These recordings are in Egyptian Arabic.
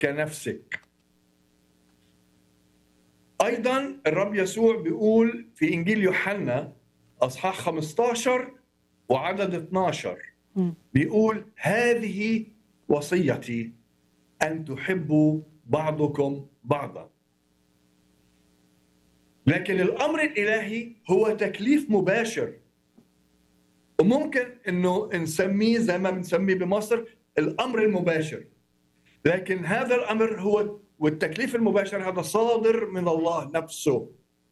كنفسك ايضا الرب يسوع بيقول في انجيل يوحنا اصحاح 15 وعدد 12 مم. بيقول هذه وصيتي ان تحبوا بعضكم بعضا لكن الامر الالهي هو تكليف مباشر وممكن انه نسميه زي ما بنسميه بمصر الامر المباشر لكن هذا الامر هو والتكليف المباشر هذا صادر من الله نفسه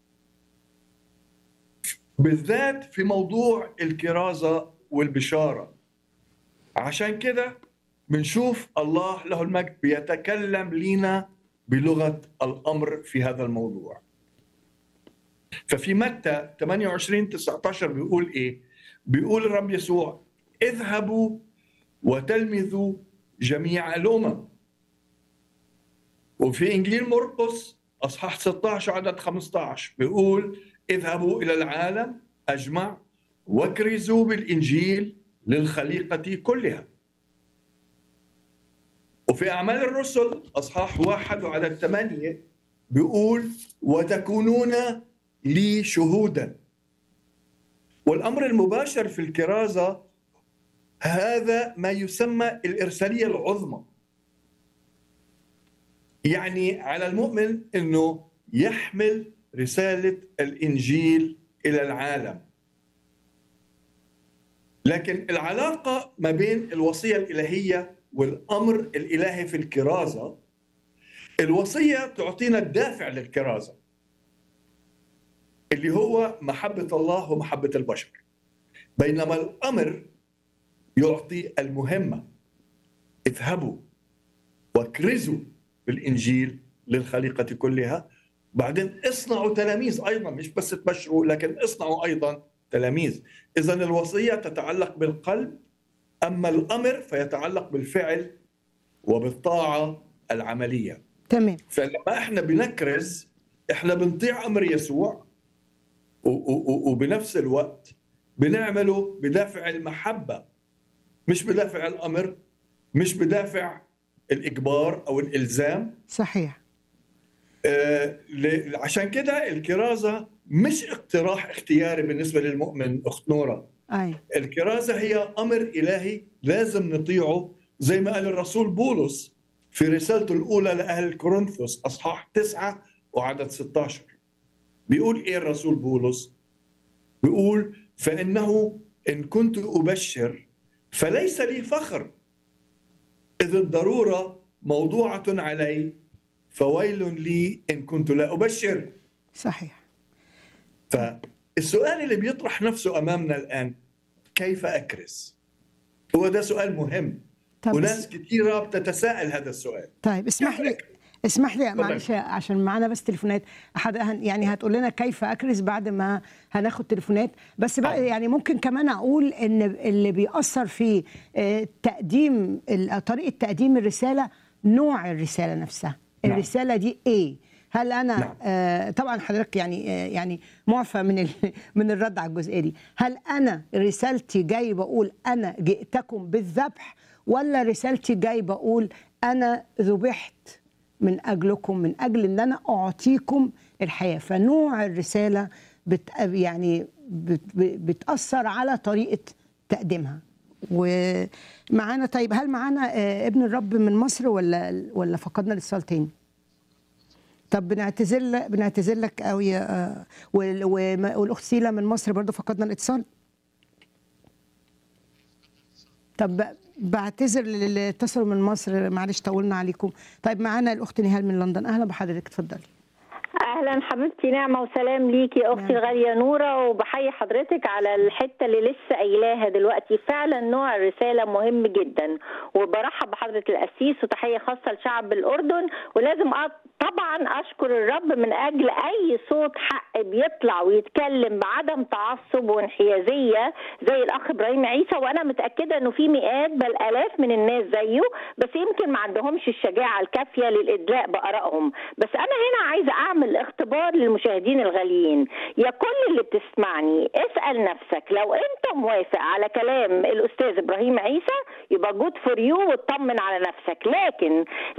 بالذات في موضوع الكرازه والبشاره عشان كده بنشوف الله له المجد بيتكلم لينا بلغه الامر في هذا الموضوع ففي متى 28 19 بيقول ايه؟ بيقول الرب يسوع اذهبوا وتلمذوا جميع الامم وفي انجيل مرقس اصحاح 16 عدد 15 بيقول اذهبوا الى العالم اجمع واكرزوا بالانجيل للخليقه كلها وفي اعمال الرسل اصحاح واحد وعدد ثمانيه بيقول وتكونون لي شهودا والامر المباشر في الكرازه هذا ما يسمى الارساليه العظمى يعني على المؤمن انه يحمل رساله الانجيل الى العالم لكن العلاقه ما بين الوصيه الالهيه والامر الالهي في الكرازه الوصيه تعطينا الدافع للكرازه اللي هو محبه الله ومحبه البشر بينما الامر يعطي المهمه اذهبوا واكرزوا بالانجيل للخليقه كلها بعدين اصنعوا تلاميذ ايضا مش بس تبشروا لكن اصنعوا ايضا تلاميذ اذا الوصيه تتعلق بالقلب اما الامر فيتعلق بالفعل وبالطاعه العمليه تمام فلما احنا بنكرز احنا بنطيع امر يسوع و- و- وبنفس الوقت بنعمله بدافع المحبه مش بدافع الامر مش بدافع الاجبار او الالزام صحيح آه، ل- عشان كده الكرازه مش اقتراح اختياري بالنسبه للمؤمن اخت نوره اي الكرازه هي امر الهي لازم نطيعه زي ما قال الرسول بولس في رسالته الاولى لاهل كورنثوس اصحاح تسعة وعدد 16 بيقول ايه الرسول بولس بيقول فانه ان كنت ابشر فليس لي فخر اذ الضروره موضوعه علي فويل لي ان كنت لا ابشر صحيح فالسؤال اللي بيطرح نفسه امامنا الان كيف اكرز؟ هو ده سؤال مهم طب وناس كثيره بتتساءل هذا السؤال طيب اسمح لي اسمح لي اتفضل. معلش عشان معانا بس تليفونات أحد هن- يعني هتقول لنا كيف اكرز بعد ما هناخد تليفونات بس بقى آه. يعني ممكن كمان اقول ان اللي بيأثر في آه، تقديم ال- طريقه تقديم الرساله نوع الرساله نفسها نعم. الرساله دي ايه هل انا نعم. آه طبعا حضرتك يعني آه يعني معفى من ال- من الرد على الجزئيه دي هل انا رسالتي جاي بقول انا جئتكم بالذبح ولا رسالتي جاي بقول انا ذبحت من اجلكم من اجل ان انا اعطيكم الحياه فنوع الرساله بت يعني بت بتاثر على طريقه تقديمها ومعانا طيب هل معانا آه، ابن الرب من مصر ولا ولا فقدنا الاتصال تاني طب بنعتذر لك بنعتذر لك قوي آه، وال- وما- والاخت سيلا من مصر برضو فقدنا الاتصال طب ب- بعتذر للي اتصلوا من مصر معلش طولنا عليكم طيب معانا الاخت نهال من لندن اهلا بحضرتك اتفضلي اهلا حبيبتي نعمه وسلام ليكي اختي نعم. الغاليه نوره وبحيي حضرتك على الحته اللي لسه قايلاها دلوقتي فعلا نوع الرساله مهم جدا وبرحب بحضره القسيس وتحيه خاصه لشعب الاردن ولازم أ- طبعا اشكر الرب من اجل اي صوت حق بيطلع ويتكلم بعدم تعصب وانحيازيه زي الاخ ابراهيم عيسى وانا متاكده انه في مئات بل الاف من الناس زيه بس يمكن ما عندهمش الشجاعه الكافيه للادلاء بارائهم بس انا هنا عايزه اعمل اختبار للمشاهدين الغاليين يا كل اللي بتسمعني اسال نفسك لو انت موافق على كلام الاستاذ ابراهيم عيسى يبقى جود فور يو واطمن على نفسك لكن